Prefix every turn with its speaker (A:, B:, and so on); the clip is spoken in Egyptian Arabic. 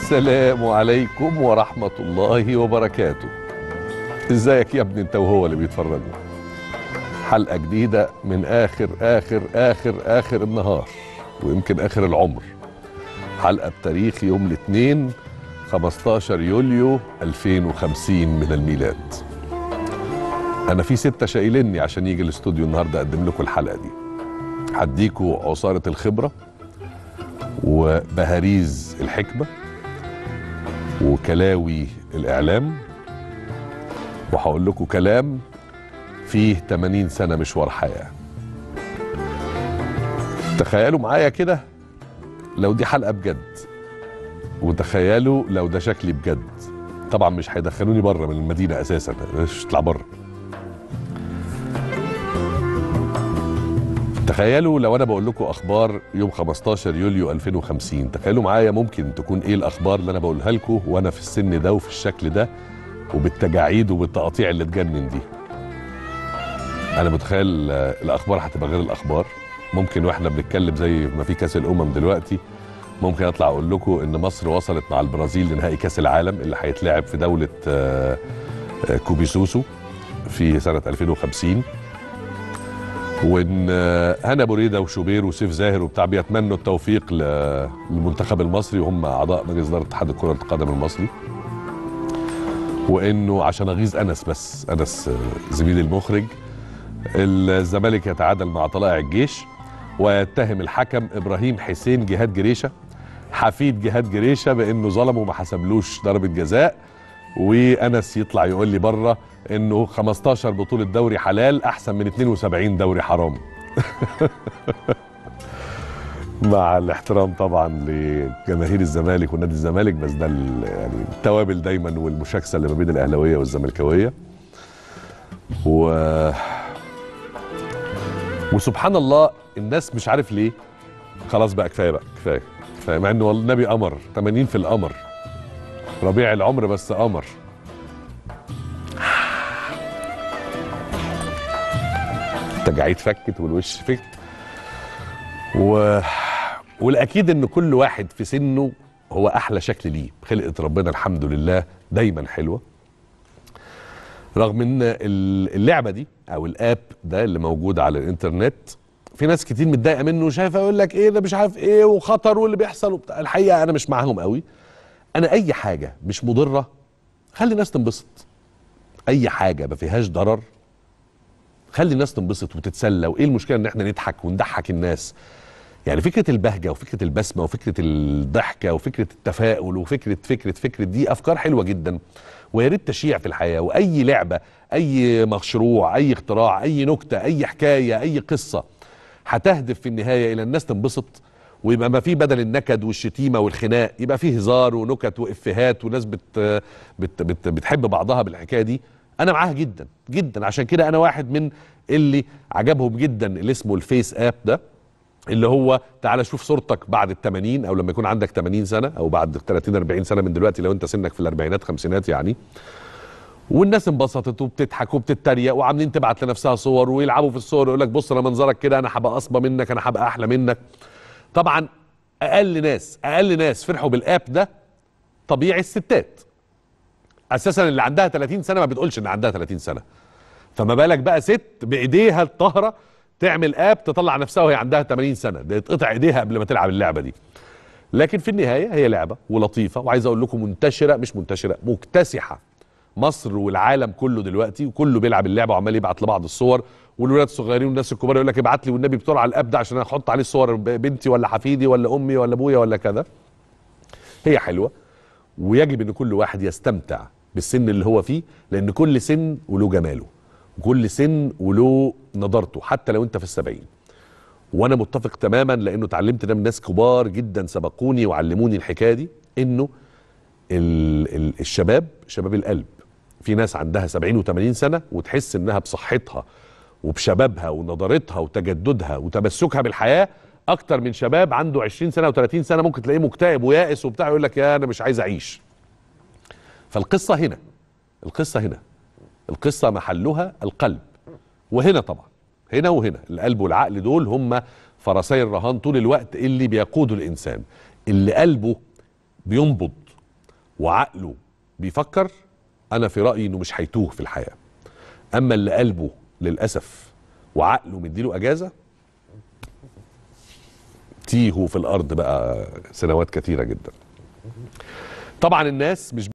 A: السلام عليكم ورحمة الله وبركاته ازيك يا ابني انت وهو اللي بيتفرجوا حلقة جديدة من آخر آخر آخر آخر النهار ويمكن آخر العمر حلقة بتاريخ يوم الاثنين 15 يوليو 2050 من الميلاد أنا في ستة شايليني عشان يجي الاستوديو النهاردة أقدم لكم الحلقة دي هديكوا عصارة الخبرة وبهاريز الحكمة وكلاوي الإعلام وهقول لكم كلام فيه 80 سنة مشوار حياة تخيلوا معايا كده لو دي حلقة بجد وتخيلوا لو ده شكلي بجد طبعا مش هيدخلوني بره من المدينة أساسا مش اطلع بره تخيلوا لو انا بقول لكم اخبار يوم 15 يوليو 2050 تخيلوا معايا ممكن تكون ايه الاخبار اللي انا بقولها لكم وانا في السن ده وفي الشكل ده وبالتجاعيد وبالتقاطيع اللي تجنن دي انا متخيل آه، الاخبار هتبقى غير الاخبار ممكن واحنا بنتكلم زي ما في كاس الامم دلوقتي ممكن اطلع اقول لكم ان مصر وصلت مع البرازيل لنهائي كاس العالم اللي هيتلعب في دوله آه، آه، كوبيسوسو في سنه 2050 وان آه، هنا بريده وشوبير وسيف زاهر وبتاع بيتمنوا التوفيق ل- للمنتخب المصري وهم اعضاء مجلس اداره اتحاد كره القدم المصري وانه عشان اغيظ انس بس انس آه، زميلي المخرج الزمالك يتعادل مع طلائع الجيش ويتهم الحكم ابراهيم حسين جهاد جريشه حفيد جهاد جريشه بانه ظلمه وما حسبلوش ضربه جزاء وانس يطلع يقول لي بره انه 15 بطوله دوري حلال احسن من 72 دوري حرام مع الاحترام طبعا لجماهير الزمالك ونادي الزمالك بس ده ال- يعني التوابل دايما والمشاكسه اللي ما بين الاهلاويه والزملكاويه و وسبحان الله الناس مش عارف ليه خلاص بقى كفايه بقى كفايه كفايه مع انه والله النبي قمر 80 في القمر ربيع العمر بس قمر التجاعيد فكت والوش فك و... والاكيد ان كل واحد في سنه هو احلى شكل ليه خلقه ربنا الحمد لله دايما حلوه رغم ان ال- اللعبه دي او الاب ده اللي موجود على الانترنت في ناس كتير متضايقه منه وشايفه يقول لك ايه ده مش عارف ايه وخطر واللي بيحصل وبتاع الحقيقه انا مش معاهم قوي انا اي حاجه مش مضره خلي الناس تنبسط اي حاجه ما فيهاش ضرر خلي الناس تنبسط وتتسلى وايه المشكله ان احنا نضحك ونضحك الناس يعني فكره البهجه وفكره البسمه وفكره الضحكه وفكره التفاؤل وفكره فكره فكره دي افكار حلوه جدا ويا ريت تشيع في الحياه واي لعبه اي مشروع اي اختراع اي نكته اي حكايه اي قصه هتهدف في النهايه الى الناس تنبسط ويبقى ما في بدل النكد والشتيمه والخناق يبقى فيه هزار ونكت وافيهات وناس بت بت بت بتحب بعضها بالحكايه دي انا معاها جدا جدا عشان كده انا واحد من اللي عجبهم جدا اللي اسمه الفيس اب ده اللي هو تعالى شوف صورتك بعد ال 80 او لما يكون عندك 80 سنه او بعد 30 40 سنه من دلوقتي لو انت سنك في الاربعينات خمسينات يعني والناس انبسطت وبتضحك وبتتريق وعاملين تبعت لنفسها صور ويلعبوا في الصور يقول لك بص انا منظرك كده انا هبقى اصبى منك انا هبقى احلى منك طبعا اقل ناس اقل ناس فرحوا بالاب ده طبيعي الستات اساسا اللي عندها 30 سنه ما بتقولش ان عندها 30 سنه فما بالك بقى ست بايديها الطاهره تعمل اب تطلع نفسها وهي عندها 80 سنه ده يتقطع ايديها قبل ما تلعب اللعبه دي لكن في النهايه هي لعبه ولطيفه وعايز اقول لكم منتشره مش منتشره مكتسحه مصر والعالم كله دلوقتي وكله بيلعب اللعبه وعمال يبعت لبعض الصور والولاد الصغيرين والناس الكبار يقول لك ابعت لي والنبي بسرعه على الاب ده عشان احط عليه صور ب- بنتي ولا حفيدي ولا امي ولا ابويا ولا كذا هي حلوه ويجب ان كل واحد يستمتع بالسن اللي هو فيه لان كل سن وله جماله وكل سن وله نضارته حتى لو انت في السبعين وانا متفق تماما لانه اتعلمت ده من ناس كبار جدا سبقوني وعلموني الحكايه دي انه ال ال الشباب شباب القلب في ناس عندها 70 و80 سنه وتحس انها بصحتها وبشبابها ونضارتها وتجددها وتمسكها بالحياه اكتر من شباب عنده 20 سنه و30 سنه ممكن تلاقيه مكتئب ويائس وبتاع يقول لك يا انا مش عايز اعيش فالقصه هنا القصه هنا القصه محلها القلب وهنا طبعا هنا وهنا القلب والعقل دول هم فرسي الرهان طول الوقت اللي بيقودوا الانسان اللي قلبه بينبض وعقله بيفكر انا في رايي انه مش هيتوه في الحياه اما اللي قلبه للاسف وعقله مديله اجازه تيهوا في الارض بقى سنوات كثيره جدا طبعا الناس مش